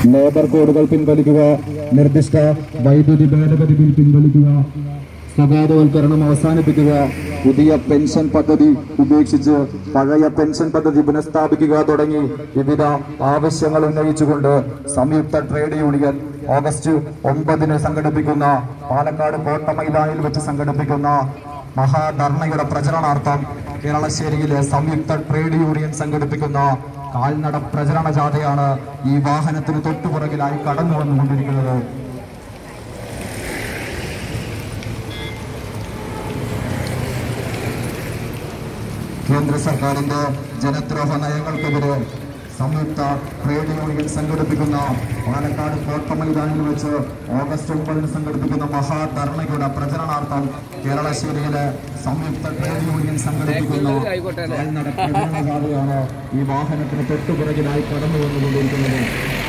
labour കോഡുകൾ പിൻവലിക്കുക നിർദ്ദിഷ്ട വൈദ്യുതി ഭേദഗതി ബിൽ പിൻവലിക്കുക സ്വകാര്യവൽക്കരണം അവസാനിപ്പിക്കുക പുതിയ പെൻഷൻ പദ്ധതി ഉപേക്ഷിച്ച് പഴയ പെൻഷൻ പദ്ധതി പുനഃസ്ഥാപിക്കുക തുടങ്ങി വിവിധ ആവശ്യങ്ങൾ ഉന്നയിച്ചുകൊണ്ട് സംയുക്ത ട്രേഡ് യൂണിയൻ ഓഗസ്റ്റ് ഒമ്പതിന് സംഘടിപ്പിക്കുന്ന പാലക്കാട് കോട്ട മൈതാനിൽ വെച്ച് സംഘടിപ്പിക്കുന്ന മഹാധർണയുടെ പ്രചരണാർത്ഥം കേരളശ്ശേരിയിലെ സംയുക്ത ട്രേഡ് യൂണിയൻ സംഘടിപ്പിക്കുന്ന കാൽനട പ്രചരണ ജാഥയാണ് ഈ വാഹനത്തിന് തൊട്ടുപുറകിലായി കടന്നു വന്നുകൊണ്ടിരിക്കുന്നത് കേന്ദ്ര സർക്കാരിന്റെ ജനദ്രോഹ നയങ്ങൾക്കെതിരെ സംയുക്ത ട്രേഡ് യൂണിയൻ സംഘടിപ്പിക്കുന്ന പാലക്കാട് കോട്ട മൈതാനിൽ വെച്ച് ഓഗസ്റ്റ് ഒമ്പതിന് സംഘടിപ്പിക്കുന്ന മഹാധർണയുടെ പ്രചരണാർത്ഥം കേരളശ്ശേരിയിലെ സംയുക്ത ട്രേഡ് യൂണിയൻ സംഘടിപ്പിക്കുന്ന കാൽനട പ്രചരണ ജാഥയാണ് ഈ വാഹനത്തിന് തൊട്ടുപിറകിലായി കടന്നു വന്നുകൊണ്ടിരിക്കുന്നത്